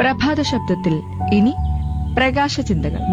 പ്രഭാത ശബ്ദത്തിൽ ഇനി പ്രകാശ ചിന്തകൾ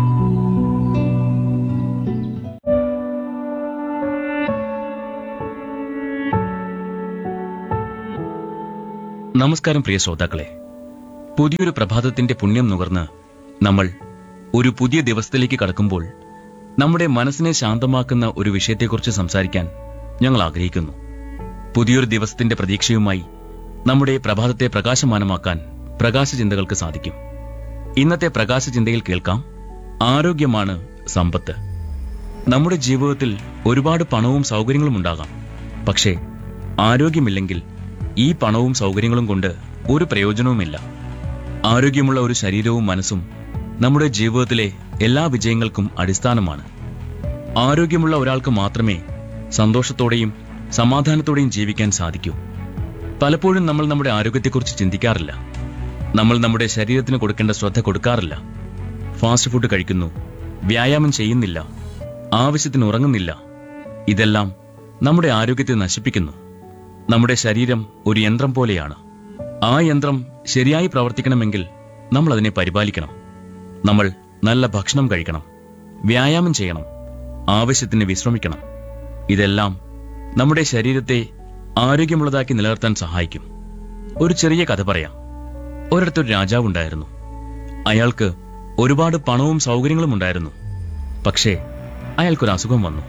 നമസ്കാരം പ്രിയ ശ്രോതാക്കളെ പുതിയൊരു പ്രഭാതത്തിന്റെ പുണ്യം നുകർന്ന് നമ്മൾ ഒരു പുതിയ ദിവസത്തിലേക്ക് കടക്കുമ്പോൾ നമ്മുടെ മനസ്സിനെ ശാന്തമാക്കുന്ന ഒരു വിഷയത്തെക്കുറിച്ച് സംസാരിക്കാൻ ഞങ്ങൾ ആഗ്രഹിക്കുന്നു പുതിയൊരു ദിവസത്തിന്റെ പ്രതീക്ഷയുമായി നമ്മുടെ പ്രഭാതത്തെ പ്രകാശമാനമാക്കാൻ പ്രകാശ ചിന്തകൾക്ക് സാധിക്കും ഇന്നത്തെ പ്രകാശ ചിന്തയിൽ കേൾക്കാം ആരോഗ്യമാണ് സമ്പത്ത് നമ്മുടെ ജീവിതത്തിൽ ഒരുപാട് പണവും സൗകര്യങ്ങളും ഉണ്ടാകാം പക്ഷേ ആരോഗ്യമില്ലെങ്കിൽ ഈ പണവും സൗകര്യങ്ങളും കൊണ്ട് ഒരു പ്രയോജനവുമില്ല ആരോഗ്യമുള്ള ഒരു ശരീരവും മനസ്സും നമ്മുടെ ജീവിതത്തിലെ എല്ലാ വിജയങ്ങൾക്കും അടിസ്ഥാനമാണ് ആരോഗ്യമുള്ള ഒരാൾക്ക് മാത്രമേ സന്തോഷത്തോടെയും സമാധാനത്തോടെയും ജീവിക്കാൻ സാധിക്കൂ പലപ്പോഴും നമ്മൾ നമ്മുടെ ആരോഗ്യത്തെക്കുറിച്ച് ചിന്തിക്കാറില്ല നമ്മൾ നമ്മുടെ ശരീരത്തിന് കൊടുക്കേണ്ട ശ്രദ്ധ കൊടുക്കാറില്ല ഫാസ്റ്റ് ഫുഡ് കഴിക്കുന്നു വ്യായാമം ചെയ്യുന്നില്ല ആവശ്യത്തിന് ഉറങ്ങുന്നില്ല ഇതെല്ലാം നമ്മുടെ ആരോഗ്യത്തെ നശിപ്പിക്കുന്നു നമ്മുടെ ശരീരം ഒരു യന്ത്രം പോലെയാണ് ആ യന്ത്രം ശരിയായി പ്രവർത്തിക്കണമെങ്കിൽ നമ്മൾ അതിനെ പരിപാലിക്കണം നമ്മൾ നല്ല ഭക്ഷണം കഴിക്കണം വ്യായാമം ചെയ്യണം ആവശ്യത്തിന് വിശ്രമിക്കണം ഇതെല്ലാം നമ്മുടെ ശരീരത്തെ ആരോഗ്യമുള്ളതാക്കി നിലനിർത്താൻ സഹായിക്കും ഒരു ചെറിയ കഥ പറയാം ഒരിടത്തൊരു രാജാവുണ്ടായിരുന്നു അയാൾക്ക് ഒരുപാട് പണവും സൗകര്യങ്ങളും ഉണ്ടായിരുന്നു പക്ഷേ അയാൾക്കൊരു അസുഖം വന്നു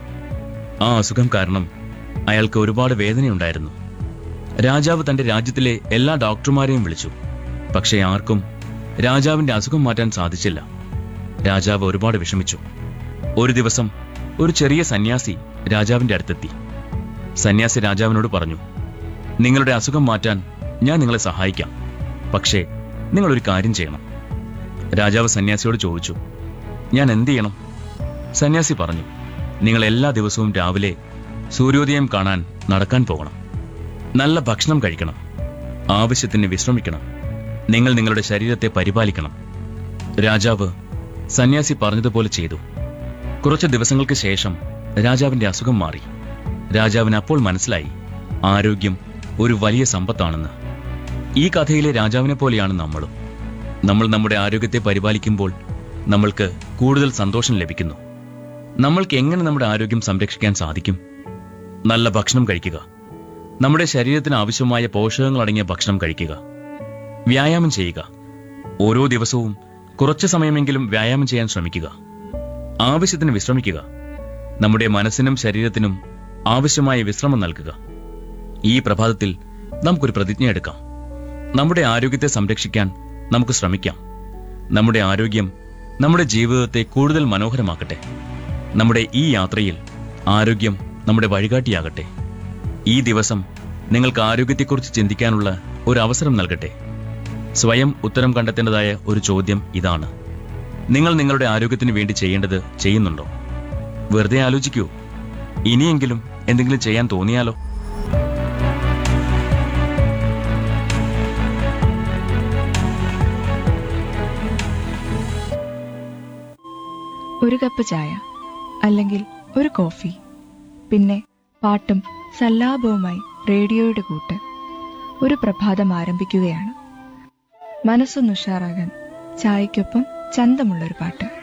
ആ അസുഖം കാരണം അയാൾക്ക് ഒരുപാട് വേദനയുണ്ടായിരുന്നു രാജാവ് തന്റെ രാജ്യത്തിലെ എല്ലാ ഡോക്ടർമാരെയും വിളിച്ചു പക്ഷേ ആർക്കും രാജാവിന്റെ അസുഖം മാറ്റാൻ സാധിച്ചില്ല രാജാവ് ഒരുപാട് വിഷമിച്ചു ഒരു ദിവസം ഒരു ചെറിയ സന്യാസി രാജാവിന്റെ അടുത്തെത്തി സന്യാസി രാജാവിനോട് പറഞ്ഞു നിങ്ങളുടെ അസുഖം മാറ്റാൻ ഞാൻ നിങ്ങളെ സഹായിക്കാം പക്ഷേ നിങ്ങൾ ഒരു കാര്യം ചെയ്യണം രാജാവ് സന്യാസിയോട് ചോദിച്ചു ഞാൻ എന്ത് ചെയ്യണം സന്യാസി പറഞ്ഞു നിങ്ങൾ എല്ലാ ദിവസവും രാവിലെ സൂര്യോദയം കാണാൻ നടക്കാൻ പോകണം നല്ല ഭക്ഷണം കഴിക്കണം ആവശ്യത്തിന് വിശ്രമിക്കണം നിങ്ങൾ നിങ്ങളുടെ ശരീരത്തെ പരിപാലിക്കണം രാജാവ് സന്യാസി പറഞ്ഞതുപോലെ ചെയ്തു കുറച്ച് ദിവസങ്ങൾക്ക് ശേഷം രാജാവിന്റെ അസുഖം മാറി രാജാവിന് അപ്പോൾ മനസ്സിലായി ആരോഗ്യം ഒരു വലിയ സമ്പത്താണെന്ന് ഈ കഥയിലെ രാജാവിനെ പോലെയാണ് നമ്മളും നമ്മൾ നമ്മുടെ ആരോഗ്യത്തെ പരിപാലിക്കുമ്പോൾ നമ്മൾക്ക് കൂടുതൽ സന്തോഷം ലഭിക്കുന്നു നമ്മൾക്ക് എങ്ങനെ നമ്മുടെ ആരോഗ്യം സംരക്ഷിക്കാൻ സാധിക്കും നല്ല ഭക്ഷണം കഴിക്കുക നമ്മുടെ ശരീരത്തിന് ആവശ്യമായ പോഷകങ്ങൾ അടങ്ങിയ ഭക്ഷണം കഴിക്കുക വ്യായാമം ചെയ്യുക ഓരോ ദിവസവും കുറച്ചു സമയമെങ്കിലും വ്യായാമം ചെയ്യാൻ ശ്രമിക്കുക ആവശ്യത്തിന് വിശ്രമിക്കുക നമ്മുടെ മനസ്സിനും ശരീരത്തിനും ആവശ്യമായ വിശ്രമം നൽകുക ഈ പ്രഭാതത്തിൽ നമുക്കൊരു പ്രതിജ്ഞ എടുക്കാം നമ്മുടെ ആരോഗ്യത്തെ സംരക്ഷിക്കാൻ നമുക്ക് ശ്രമിക്കാം നമ്മുടെ ആരോഗ്യം നമ്മുടെ ജീവിതത്തെ കൂടുതൽ മനോഹരമാക്കട്ടെ നമ്മുടെ ഈ യാത്രയിൽ ആരോഗ്യം നമ്മുടെ വഴികാട്ടിയാകട്ടെ ഈ ദിവസം നിങ്ങൾക്ക് ആരോഗ്യത്തെക്കുറിച്ച് ചിന്തിക്കാനുള്ള ഒരു അവസരം നൽകട്ടെ സ്വയം ഉത്തരം കണ്ടെത്തേണ്ടതായ ഒരു ചോദ്യം ഇതാണ് നിങ്ങൾ നിങ്ങളുടെ ആരോഗ്യത്തിന് വേണ്ടി ചെയ്യേണ്ടത് ചെയ്യുന്നുണ്ടോ വെറുതെ ആലോചിക്കൂ ഇനിയെങ്കിലും എന്തെങ്കിലും ചെയ്യാൻ തോന്നിയാലോ ഒരു കപ്പ് ചായ അല്ലെങ്കിൽ ഒരു കോഫി പിന്നെ പാട്ടും സല്ലാപവുമായി റേഡിയോയുടെ കൂട്ട് ഒരു പ്രഭാതം ആരംഭിക്കുകയാണ് മനസ്സൊന്ന് ഉഷാറാകാൻ ചായക്കൊപ്പം ചന്തമുള്ളൊരു പാട്ട്